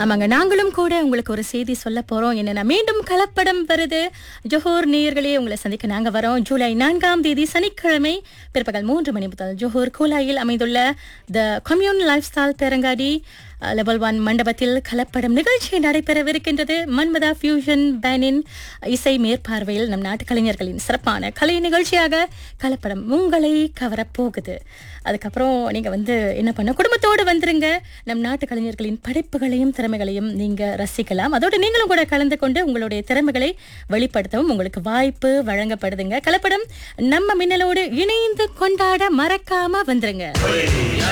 ஆமாங்க நாங்களும் கூட உங்களுக்கு ஒரு செய்தி சொல்ல போறோம் என்னன்னா மீண்டும் கலப்படம் வருது ஜோஹர் நேயர்களே உங்களை சந்திக்க நாங்க வரோம் ஜூலை நான்காம் தேதி சனிக்கிழமை பிற்பகல் மூன்று மணி முதல் ஜோஹர் கோலாயில் அமைந்துள்ள த கம்யூன் லைஃப் ஸ்டைல் பேரங்காடி லெவல் ஒன் மண்டபத்தில் கலப்படம் நிகழ்ச்சி நடைபெறவிருக்கின்றது மன்மதா ஃபியூஷன் பேனின் இசை மேற்பார்வையில் நம் நாட்டு கலைஞர்களின் சிறப்பான கலை நிகழ்ச்சியாக கலப்படம் உங்களை கவரப்போகுது அதுக்கப்புறம் நீங்க வந்து என்ன பண்ண குடும்பத்தோடு வந்துருங்க நம் நாட்டு கலைஞர்களின் படைப்புகளையும் திறமைகளையும் நீங்க ரசிக்கலாம் அதோடு நீங்களும் கூட கலந்து கொண்டு உங்களுடைய திறமைகளை வெளிப்படுத்தவும் உங்களுக்கு வாய்ப்பு வழங்கப்படுதுங்க கலப்படம் நம்ம மின்னலோடு இணைந்து கொண்டாட மறக்காம வந்துருங்க